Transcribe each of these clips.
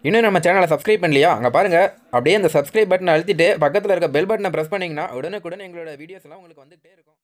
இன்னும் நம்ம சேனலை சப்ஸ்கிரைப் பண்ணலையா அங்கே பாருங்கள் அப்படியே அந்த சப்ஸ்கிரைப் பட்டனை அழுத்திட்டு பக்கத்தில் இருக்க பெல் பட்டனை ப்ரெஸ் பண்ணிங்கன்னா உடனுக்குடன் எங்களோட வீடியோஸ் எல்லாம் உங்களுக்கு வந்துகிட்டே இருக்கும்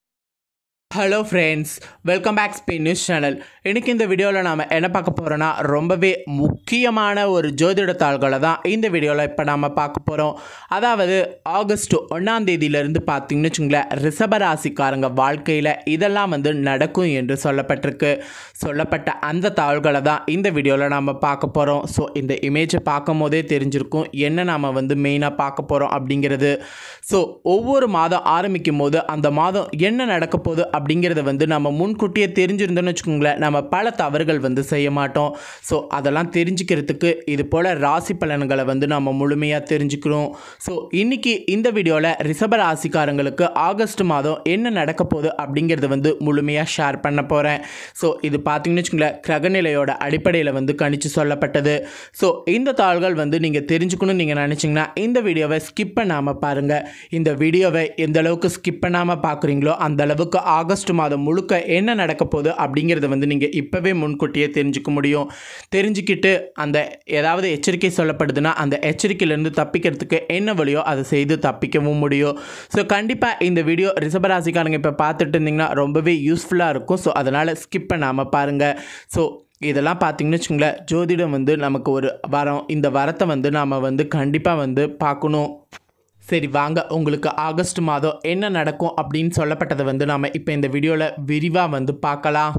hello friends welcome back Spain news channel இன்றைக்கி இந்த வீடியோவில் நாம் என்ன பார்க்க போகிறோன்னா ரொம்பவே முக்கியமான ஒரு ஜோதிட தாள்களை தான் இந்த வீடியோவில் இப்போ நாம் பார்க்க போகிறோம் அதாவது ஆகஸ்ட் ஒன்றாம் தேதியிலேருந்து பார்த்தீங்கன்னு வச்சுங்களேன் ரிஷபராசிக்காரங்க வாழ்க்கையில் இதெல்லாம் வந்து நடக்கும் என்று சொல்லப்பட்டிருக்கு சொல்லப்பட்ட அந்த தாள்களை தான் இந்த வீடியோவில் நாம் பார்க்க போகிறோம் ஸோ இந்த இமேஜை பார்க்கும் போதே தெரிஞ்சிருக்கும் என்ன நாம் வந்து மெயினாக பார்க்க போகிறோம் அப்படிங்கிறது ஸோ ஒவ்வொரு மாதம் ஆரம்பிக்கும் போது அந்த மாதம் என்ன நடக்க போகுது அப்படிங்கிறத வந்து நம்ம முன்கூட்டியே தெரிஞ்சிருந்தோம்னு வச்சுக்கோங்களேன் நம்ம பல தவறுகள் வந்து செய்ய மாட்டோம் ஸோ அதெல்லாம் தெரிஞ்சுக்கிறதுக்கு இது போல் ராசி பலன்களை வந்து நம்ம முழுமையாக தெரிஞ்சுக்கிறோம் ஸோ இன்றைக்கி இந்த வீடியோவில் ரிஷப ராசிக்காரங்களுக்கு ஆகஸ்ட் மாதம் என்ன நடக்க போகுது அப்படிங்கிறத வந்து முழுமையாக ஷேர் பண்ண போகிறேன் ஸோ இது பார்த்தீங்கன்னு வச்சுக்கோங்களேன் கிரகநிலையோட அடிப்படையில் வந்து கணிச்சு சொல்லப்பட்டது ஸோ இந்த தாள்கள் வந்து நீங்கள் தெரிஞ்சுக்கணும்னு நீங்கள் நினச்சிங்கன்னா இந்த வீடியோவை ஸ்கிப் பண்ணாமல் பாருங்கள் இந்த வீடியோவை எந்த அளவுக்கு ஸ்கிப் பண்ணாமல் பார்க்குறீங்களோ அந்த அளவுக்கு ஆகஸ்ட் மாதம் முழுக்க என்ன நடக்க போகுது அப்படிங்கிறத வந்து நீங்கள் இப்போவே முன்கூட்டியே தெரிஞ்சுக்க முடியும் தெரிஞ்சுக்கிட்டு அந்த ஏதாவது எச்சரிக்கை சொல்லப்படுதுன்னா அந்த எச்சரிக்கையிலேருந்து தப்பிக்கிறதுக்கு என்ன வழியோ அதை செய்து தப்பிக்கவும் முடியும் ஸோ கண்டிப்பாக இந்த வீடியோ ரிஷபராசிக்காரங்க இப்போ பார்த்துட்டு இருந்தீங்கன்னா ரொம்பவே யூஸ்ஃபுல்லாக இருக்கும் ஸோ அதனால் ஸ்கிப் பண்ணாமல் பாருங்கள் ஸோ இதெல்லாம் பார்த்தீங்கன்னு வச்சுங்களேன் ஜோதிடம் வந்து நமக்கு ஒரு வரம் இந்த வரத்தை வந்து நாம் வந்து கண்டிப்பாக வந்து பார்க்கணும் சரி வாங்க உங்களுக்கு ஆகஸ்ட் மாதம் என்ன நடக்கும் அப்படின்னு சொல்லப்பட்டதை வந்து நாம் இப்போ இந்த வீடியோவில் விரிவாக வந்து பார்க்கலாம்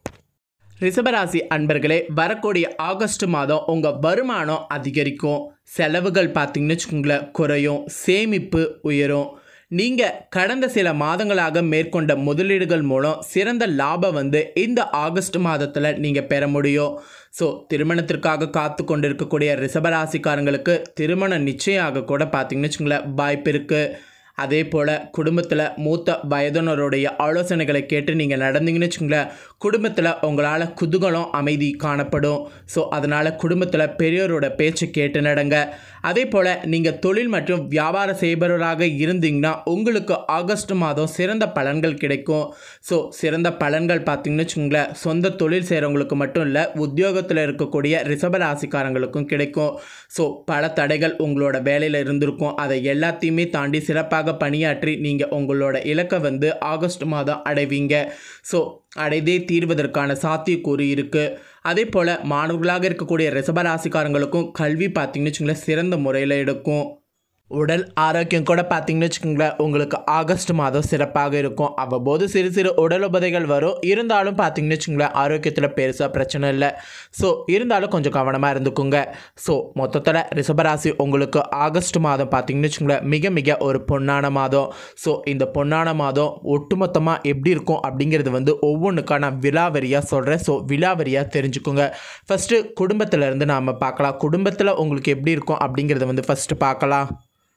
ரிஷபராசி அன்பர்களே வரக்கூடிய ஆகஸ்ட் மாதம் உங்கள் வருமானம் அதிகரிக்கும் செலவுகள் பார்த்தீங்கன்னு வச்சுக்கோங்களேன் குறையும் சேமிப்பு உயரும் நீங்கள் கடந்த சில மாதங்களாக மேற்கொண்ட முதலீடுகள் மூலம் சிறந்த லாபம் வந்து இந்த ஆகஸ்ட் மாதத்தில் நீங்கள் பெற முடியும் ஸோ திருமணத்திற்காக காத்து கொண்டு இருக்கக்கூடிய ரிஷபராசிக்காரங்களுக்கு திருமணம் நிச்சயம் ஆக கூட பார்த்தீங்கன்னு வச்சுங்களேன் வாய்ப்பு இருக்குது அதே போல் குடும்பத்தில் மூத்த வயதினருடைய ஆலோசனைகளை கேட்டு நீங்கள் நடந்தீங்கன்னு வச்சுங்களேன் குடும்பத்தில் உங்களால் குதூகலம் அமைதி காணப்படும் ஸோ அதனால் குடும்பத்தில் பெரியோரோட பேச்சு கேட்டு நடங்க அதே போல் நீங்கள் தொழில் மற்றும் வியாபாரம் செய்பவராக இருந்தீங்கன்னா உங்களுக்கு ஆகஸ்ட் மாதம் சிறந்த பலன்கள் கிடைக்கும் ஸோ சிறந்த பலன்கள் பார்த்தீங்கன்னு வச்சுங்களேன் சொந்த தொழில் செய்கிறவங்களுக்கு மட்டும் இல்லை உத்தியோகத்தில் இருக்கக்கூடிய ரிஷப ராசிக்காரங்களுக்கும் கிடைக்கும் ஸோ பல தடைகள் உங்களோட வேலையில் இருந்திருக்கும் அதை எல்லாத்தையுமே தாண்டி சிறப்பாக பணியாற்றி நீங்கள் உங்களோட இலக்கை வந்து ஆகஸ்ட் மாதம் அடைவீங்க ஸோ அடைதே தீர்வதற்கான சாத்தியக்கூறு இருக்குது அதே போல் மாணவர்களாக இருக்கக்கூடிய ரிஷபராசிக்காரங்களுக்கும் கல்வி பார்த்தீங்கன்னு வச்சுங்களேன் சிறந்த முறையில் எடுக்கும் உடல் ஆரோக்கியம் கூட பார்த்தீங்கன்னு வச்சுக்கோங்களேன் உங்களுக்கு ஆகஸ்ட் மாதம் சிறப்பாக இருக்கும் அவ்வப்போது சிறு சிறு உடல் உபதைகள் வரும் இருந்தாலும் பார்த்தீங்கன்னு வச்சுக்கோங்களேன் ஆரோக்கியத்தில் பெருசாக பிரச்சனை இல்லை ஸோ இருந்தாலும் கொஞ்சம் கவனமாக இருந்துக்குங்க ஸோ மொத்தத்தில் ரிஷபராசி உங்களுக்கு ஆகஸ்ட் மாதம் பார்த்தீங்கன்னு வச்சுக்கோங்களேன் மிக மிக ஒரு பொன்னான மாதம் ஸோ இந்த பொன்னான மாதம் ஒட்டுமொத்தமாக எப்படி இருக்கும் அப்படிங்கிறது வந்து ஒவ்வொன்றுக்கான நான் விலாவரியாக சொல்கிறேன் ஸோ விலாவரியாக தெரிஞ்சுக்கோங்க ஃபஸ்ட்டு குடும்பத்திலேருந்து நாம் பார்க்கலாம் குடும்பத்தில் உங்களுக்கு எப்படி இருக்கும் அப்படிங்கிறத வந்து ஃபஸ்ட்டு பார்க்கலாம்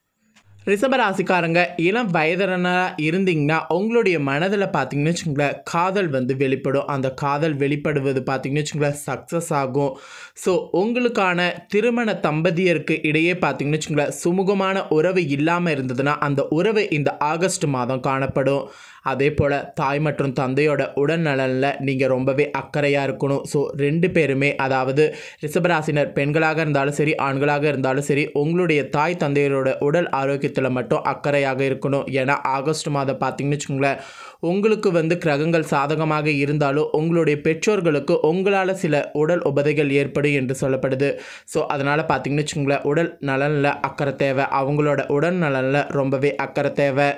ரிஷபராசிக்காரங்க இளம் வயதினராக இருந்தீங்கன்னா உங்களுடைய மனதில் பார்த்தீங்கன்னு வச்சுங்களேன் காதல் வந்து வெளிப்படும் அந்த காதல் வெளிப்படுவது பார்த்தீங்கன்னு வச்சுங்களேன் சக்ஸஸ் ஆகும் ஸோ உங்களுக்கான திருமண தம்பதியருக்கு இடையே பார்த்தீங்கன்னு வச்சுங்களேன் சுமூகமான உறவு இல்லாமல் இருந்ததுன்னா அந்த உறவு இந்த ஆகஸ்ட் மாதம் காணப்படும் அதே போல் தாய் மற்றும் தந்தையோட உடல்நலனில் நீங்கள் ரொம்பவே அக்கறையாக இருக்கணும் ஸோ ரெண்டு பேருமே அதாவது ரிஷபராசினர் பெண்களாக இருந்தாலும் சரி ஆண்களாக இருந்தாலும் சரி உங்களுடைய தாய் தந்தையரோட உடல் ஆரோக்கியத்தில் மட்டும் அக்கறையாக இருக்கணும் ஏன்னா ஆகஸ்ட் மாதம் பார்த்தீங்கன்னு வச்சுக்கோங்களேன் உங்களுக்கு வந்து கிரகங்கள் சாதகமாக இருந்தாலும் உங்களுடைய பெற்றோர்களுக்கு உங்களால் சில உடல் உபதைகள் ஏற்படும் என்று சொல்லப்படுது ஸோ அதனால் பார்த்தீங்கன்னு வச்சுக்கோங்களேன் உடல் நலனில் அக்கறை தேவை அவங்களோட உடல் நலனில் ரொம்பவே அக்கறை தேவை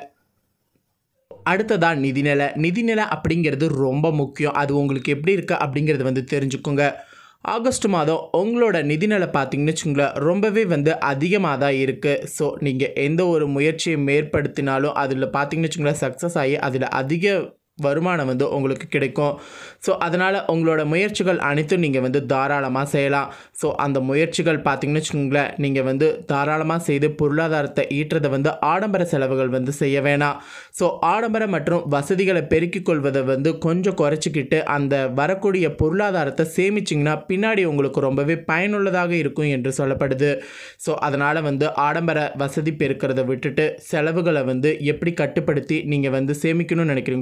அடுத்ததாக நிதிநிலை நிதிநிலை அப்படிங்கிறது ரொம்ப முக்கியம் அது உங்களுக்கு எப்படி இருக்குது அப்படிங்கிறது வந்து தெரிஞ்சுக்கோங்க ஆகஸ்ட் மாதம் உங்களோட நிதிநிலை பார்த்தீங்கன்னு வச்சுங்களேன் ரொம்பவே வந்து அதிகமாக தான் இருக்குது ஸோ நீங்கள் எந்த ஒரு முயற்சியை மேற்படுத்தினாலும் அதில் பார்த்தீங்கன்னு வச்சுங்களேன் சக்ஸஸ் ஆகி அதில் அதிக வருமானம் வந்து உங்களுக்கு கிடைக்கும் ஸோ அதனால் உங்களோட முயற்சிகள் அனைத்தும் நீங்கள் வந்து தாராளமாக செய்யலாம் ஸோ அந்த முயற்சிகள் பார்த்தீங்கன்னு வச்சுக்கோங்களேன் நீங்கள் வந்து தாராளமாக செய்து பொருளாதாரத்தை ஈட்டுறதை வந்து ஆடம்பர செலவுகள் வந்து செய்ய வேணாம் ஸோ ஆடம்பர மற்றும் வசதிகளை பெருக்கிக் கொள்வதை வந்து கொஞ்சம் குறைச்சிக்கிட்டு அந்த வரக்கூடிய பொருளாதாரத்தை சேமிச்சிங்கன்னா பின்னாடி உங்களுக்கு ரொம்பவே பயனுள்ளதாக இருக்கும் என்று சொல்லப்படுது ஸோ அதனால் வந்து ஆடம்பர வசதி பெருக்கிறத விட்டுட்டு செலவுகளை வந்து எப்படி கட்டுப்படுத்தி நீங்கள் வந்து சேமிக்கணும்னு நினைக்கிறீங்களோ அது போல்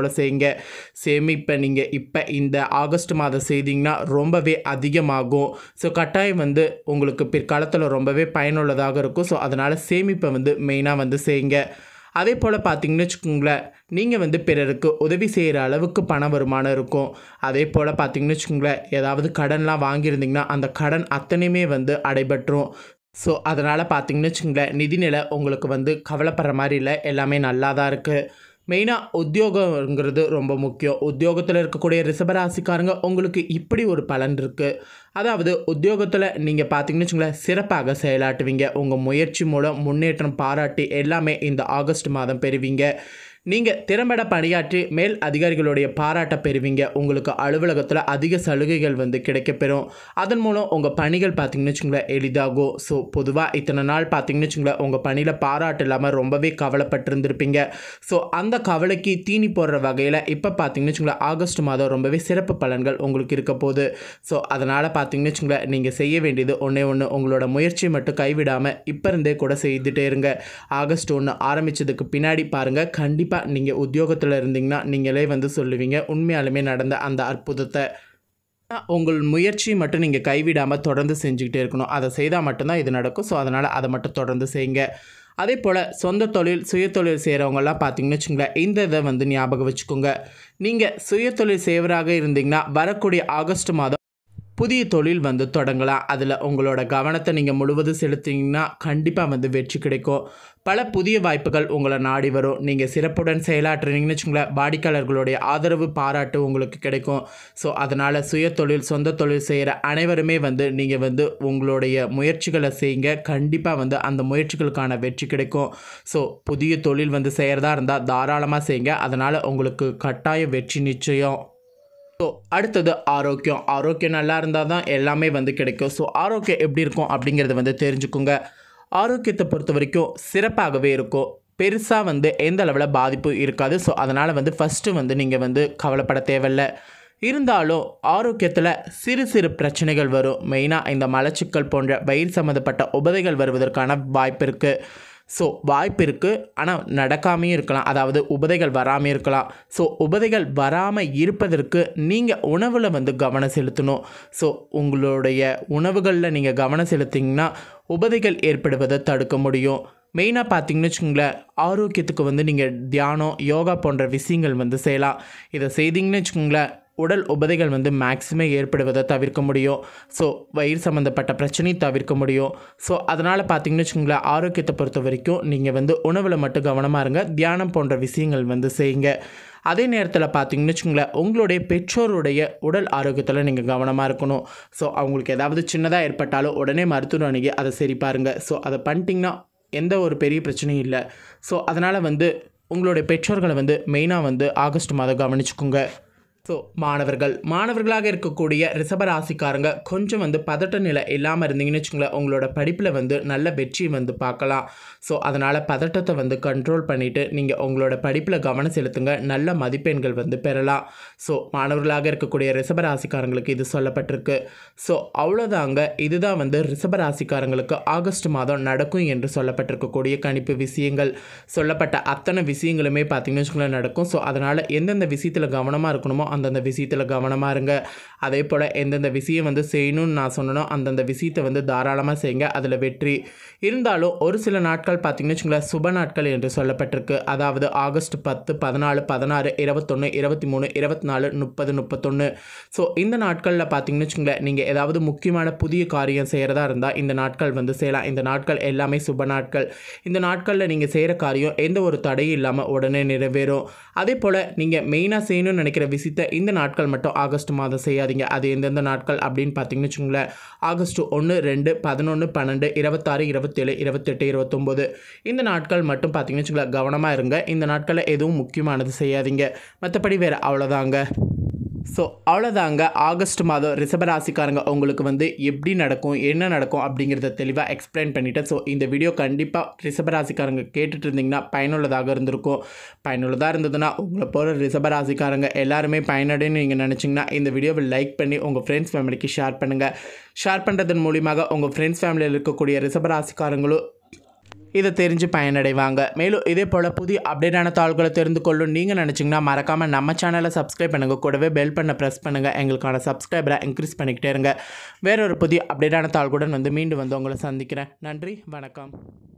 போல் செய்யுங்க சேமிப்பை நீங்கள் இப்போ இந்த ஆகஸ்ட் மாதம் செய்தீங்கன்னா ரொம்பவே அதிகமாகும் ஸோ கட்டாயம் வந்து உங்களுக்கு பிற்காலத்தில் ரொம்பவே பயனுள்ளதாக இருக்கும் ஸோ அதனால் சேமிப்பை வந்து மெயினாக வந்து செய்யுங்க அதே போல் பார்த்தீங்கன்னு வச்சுக்கோங்களேன் நீங்கள் வந்து பிறருக்கு உதவி செய்கிற அளவுக்கு பண வருமானம் இருக்கும் அதே போல் பார்த்தீங்கன்னு வச்சுக்கோங்களேன் ஏதாவது கடன்லாம் வாங்கியிருந்தீங்கன்னா அந்த கடன் அத்தனையுமே வந்து அடைபட்டுரும் ஸோ அதனால் பார்த்தீங்கன்னு வச்சுக்கோங்களேன் நிதிநிலை உங்களுக்கு வந்து கவலைப்படுற மாதிரி இல்லை எல்லாமே நல்லா தான் இருக்குது மெயினாக உத்தியோகங்கிறது ரொம்ப முக்கியம் உத்தியோகத்தில் இருக்கக்கூடிய ரிஷபராசிக்காரங்க உங்களுக்கு இப்படி ஒரு பலன் இருக்குது அதாவது உத்தியோகத்தில் நீங்கள் பார்த்தீங்கன்னு வச்சுங்களேன் சிறப்பாக செயலாட்டுவீங்க உங்கள் முயற்சி மூலம் முன்னேற்றம் பாராட்டி எல்லாமே இந்த ஆகஸ்ட் மாதம் பெறுவீங்க நீங்கள் திறம்பட பணியாற்றி மேல் அதிகாரிகளுடைய பாராட்ட பெறுவீங்க உங்களுக்கு அலுவலகத்தில் அதிக சலுகைகள் வந்து கிடைக்கப்பெறும் அதன் மூலம் உங்கள் பணிகள் பார்த்தீங்கன்னு வச்சுங்களேன் எளிதாகும் ஸோ பொதுவாக இத்தனை நாள் பார்த்தீங்கன்னு வச்சுங்களேன் உங்கள் பணியில் பாராட்டு இல்லாமல் ரொம்பவே கவலைப்பட்டிருந்திருப்பீங்க ஸோ அந்த கவலைக்கு தீனி போடுற வகையில் இப்போ பார்த்தீங்கன்னு வச்சுங்களேன் ஆகஸ்ட் மாதம் ரொம்பவே சிறப்பு பலன்கள் உங்களுக்கு இருக்க போகுது ஸோ அதனால் பார்த்தீங்கன்னு வச்சுங்களேன் நீங்கள் செய்ய வேண்டியது ஒன்றே ஒன்று உங்களோட முயற்சியை மட்டும் கைவிடாமல் இப்போ இருந்தே கூட செய்துட்டே இருங்க ஆகஸ்ட் ஒன்று ஆரம்பித்ததுக்கு பின்னாடி பாருங்கள் கண்டிப்பாக நீங்கள் உத்தியோகத்தில் இருந்தீங்கன்னா நீங்களே வந்து சொல்லுவீங்க உண்மையாலுமே நடந்த அந்த அற்புதத்தை உங்கள் முயற்சி மட்டும் நீங்கள் கைவிடாமல் தொடர்ந்து செஞ்சுக்கிட்டே இருக்கணும் அதை செய்தால் மட்டும்தான் இது நடக்கும் ஸோ அதனால் அதை மட்டும் தொடர்ந்து செய்யுங்க அதே போல் சொந்த தொழில் சுயதொழில் செய்கிறவங்கலாம் பார்த்தீங்கன்னு வச்சுங்களேன் இந்த இதை வந்து ஞாபகம் வச்சுக்கோங்க நீங்கள் சுயதொழில் செய்வராக இருந்தீங்கன்னா வரக்கூடிய ஆகஸ்ட் மாதம் புதிய தொழில் வந்து தொடங்கலாம் அதில் உங்களோட கவனத்தை நீங்கள் முழுவதும் செலுத்திங்கன்னா கண்டிப்பாக வந்து வெற்றி கிடைக்கும் பல புதிய வாய்ப்புகள் உங்களை நாடி வரும் நீங்கள் சிறப்புடன் செயலாற்றுனீங்கன்னு வச்சுங்களேன் வாடிக்கையாளர்களுடைய ஆதரவு பாராட்டு உங்களுக்கு கிடைக்கும் ஸோ அதனால் சுய தொழில் சொந்த தொழில் செய்கிற அனைவருமே வந்து நீங்கள் வந்து உங்களுடைய முயற்சிகளை செய்யுங்க கண்டிப்பாக வந்து அந்த முயற்சிகளுக்கான வெற்றி கிடைக்கும் ஸோ புதிய தொழில் வந்து செய்கிறதா இருந்தால் தாராளமாக செய்யுங்க அதனால் உங்களுக்கு கட்டாய வெற்றி நிச்சயம் ஸோ அடுத்தது ஆரோக்கியம் ஆரோக்கியம் நல்லா இருந்தால் தான் எல்லாமே வந்து கிடைக்கும் ஸோ ஆரோக்கியம் எப்படி இருக்கும் அப்படிங்கிறத வந்து தெரிஞ்சுக்குங்க ஆரோக்கியத்தை பொறுத்த வரைக்கும் சிறப்பாகவே இருக்கும் பெருசாக வந்து எந்த அளவில் பாதிப்பு இருக்காது ஸோ அதனால் வந்து ஃபஸ்ட்டு வந்து நீங்கள் வந்து கவலைப்பட தேவையில்லை இருந்தாலும் ஆரோக்கியத்தில் சிறு சிறு பிரச்சனைகள் வரும் மெயினாக இந்த மலச்சிக்கல் போன்ற வயிறு சம்மந்தப்பட்ட உபதைகள் வருவதற்கான வாய்ப்பு இருக்குது ஸோ வாய்ப்பு இருக்குது ஆனால் நடக்காமையும் இருக்கலாம் அதாவது உபதைகள் வராமல் இருக்கலாம் ஸோ உபதைகள் வராமல் இருப்பதற்கு நீங்கள் உணவில் வந்து கவனம் செலுத்தணும் ஸோ உங்களுடைய உணவுகளில் நீங்கள் கவனம் செலுத்திங்கன்னா உபதைகள் ஏற்படுவதை தடுக்க முடியும் மெயினாக பார்த்தீங்கன்னு வச்சுக்கோங்களேன் ஆரோக்கியத்துக்கு வந்து நீங்கள் தியானம் யோகா போன்ற விஷயங்கள் வந்து செய்யலாம் இதை செய்தீங்கன்னு வச்சுக்கோங்களேன் உடல் உபதைகள் வந்து மேக்ஸிமம் ஏற்படுவதை தவிர்க்க முடியும் ஸோ வயிறு சம்மந்தப்பட்ட பிரச்சனையும் தவிர்க்க முடியும் ஸோ அதனால் பார்த்தீங்கன்னு வச்சுக்கோங்களேன் ஆரோக்கியத்தை பொறுத்த வரைக்கும் நீங்கள் வந்து உணவில் மட்டும் கவனமாக இருங்க தியானம் போன்ற விஷயங்கள் வந்து செய்யுங்க அதே நேரத்தில் பார்த்தீங்கன்னு வச்சுக்கோங்களேன் உங்களுடைய பெற்றோருடைய உடல் ஆரோக்கியத்தில் நீங்கள் கவனமாக இருக்கணும் ஸோ அவங்களுக்கு ஏதாவது சின்னதாக ஏற்பட்டாலும் உடனே மருத்துவர் அணுகி அதை சரி பாருங்கள் ஸோ அதை பண்ணிட்டீங்கன்னா எந்த ஒரு பெரிய பிரச்சனையும் இல்லை ஸோ அதனால் வந்து உங்களுடைய பெற்றோர்களை வந்து மெயினாக வந்து ஆகஸ்ட் மாதம் கவனிச்சுக்கோங்க ஸோ மாணவர்கள் மாணவர்களாக இருக்கக்கூடிய ரிஷபராசிக்காரங்க கொஞ்சம் வந்து பதட்ட நிலை இல்லாமல் இருந்தீங்கன்னு வச்சுங்களேன் உங்களோட படிப்பில் வந்து நல்ல வெற்றி வந்து பார்க்கலாம் ஸோ அதனால் பதட்டத்தை வந்து கண்ட்ரோல் பண்ணிவிட்டு நீங்கள் உங்களோட படிப்பில் கவனம் செலுத்துங்க நல்ல மதிப்பெண்கள் வந்து பெறலாம் ஸோ மாணவர்களாக இருக்கக்கூடிய ரிஷபராசிக்காரங்களுக்கு இது சொல்லப்பட்டிருக்கு ஸோ அவ்வளோதாங்க இதுதான் வந்து ரிஷபராசிக்காரங்களுக்கு ஆகஸ்ட் மாதம் நடக்கும் என்று சொல்லப்பட்டிருக்கக்கூடிய கணிப்பு விஷயங்கள் சொல்லப்பட்ட அத்தனை விஷயங்களுமே பார்த்தீங்கன்னு வச்சுக்கோங்களேன் நடக்கும் ஸோ அதனால் எந்தெந்த விஷயத்தில் கவனமாக இருக்கணுமோ அந்தந்த விஷயத்தில் கவனமாக இருங்க அதே போல் எந்தெந்த விஷயம் வந்து செய்யணும்னு நான் சொன்னனோ அந்தந்த விஷயத்தை வந்து தாராளமாக செய்யுங்க அதில் வெற்றி இருந்தாலும் ஒரு சில நாட்கள் பார்த்தீங்கன்னு வச்சுக்கோங்களேன் சுப நாட்கள் என்று சொல்லப்பட்டிருக்கு அதாவது ஆகஸ்ட் பத்து பதினாலு பதினாறு இருபத்தொன்று இருபத்தி மூணு இருபத்தி நாலு முப்பது முப்பத்தொன்று ஸோ இந்த நாட்களில் பார்த்தீங்கன்னு வச்சுக்கோங்களேன் நீங்கள் ஏதாவது முக்கியமான புதிய காரியம் செய்கிறதா இருந்தால் இந்த நாட்கள் வந்து செய்யலாம் இந்த நாட்கள் எல்லாமே சுப நாட்கள் இந்த நாட்களில் நீங்கள் செய்கிற காரியம் எந்த ஒரு தடையும் இல்லாமல் உடனே நிறைவேறும் அதே போல் நீங்கள் மெயினாக செய்யணும்னு நினைக்கிற விஷயத்தை இந்த நாட்கள் மட்டும் ஆகஸ்ட் மாதம் செய்யாதீங்க அது எந்தெந்த நாட்கள் அப்படின்னு பார்த்தீங்கன்னு வச்சுக்கோங்களேன் ஆகஸ்ட் ஒன்று ரெண்டு பதினொன்று பன்னெண்டு இருபத்தாறு இருபத்தேழு இருபத்தெட்டு இருபத்தொம்போது இந்த நாட்கள் மட்டும் பார்த்தீங்கன்னு வச்சுக்கோங்களேன் கவனமாக இருங்க இந்த நாட்களில் எதுவும் முக்கியமானது செய்யாதீங்க மற்றபடி வேறு அவ்வளோதாங்க ஸோ அவ்வளோதாங்க ஆகஸ்ட் மாதம் ரிஷபராசிக்காரங்க உங்களுக்கு வந்து எப்படி நடக்கும் என்ன நடக்கும் அப்படிங்கிறத தெளிவாக எக்ஸ்பிளைன் பண்ணிட்டேன் ஸோ இந்த வீடியோ கண்டிப்பாக ரிஷபராசிக்காரங்க கேட்டுட்டு இருந்தீங்கன்னா பயனுள்ளதாக இருந்திருக்கும் பயனுள்ளதாக இருந்ததுன்னா உங்களை போகிற ரிஷபராசிக்காரங்க எல்லாருமே பயனடைன்னு நீங்கள் நினச்சிங்கன்னா இந்த வீடியோவை லைக் பண்ணி உங்கள் ஃப்ரெண்ட்ஸ் ஃபேமிலிக்கு ஷேர் பண்ணுங்கள் ஷேர் பண்ணுறதன் மூலியமாக உங்கள் ஃப்ரெண்ட்ஸ் ஃபேமிலியில் இருக்கக்கூடிய ரிஷபராசிக்காரங்களும் இதை தெரிஞ்சு பயனடைவாங்க மேலும் இதே போல் புதிய அப்டேட்டான தாள்களை தெரிந்து கொள்ளும் நீங்கள் நினச்சிங்கன்னா மறக்காமல் நம்ம சேனலை சப்ஸ்கிரைப் பண்ணுங்கள் கூடவே பெல் பண்ண ப்ரெஸ் பண்ணுங்கள் எங்களுக்கான சப்ஸ்கிரைபரை இன்க்ரீஸ் பண்ணிக்கிட்டே இருங்க வேறொரு புதிய அப்டேட்டான தாள்களுடன் வந்து மீண்டும் வந்து உங்களை சந்திக்கிறேன் நன்றி வணக்கம்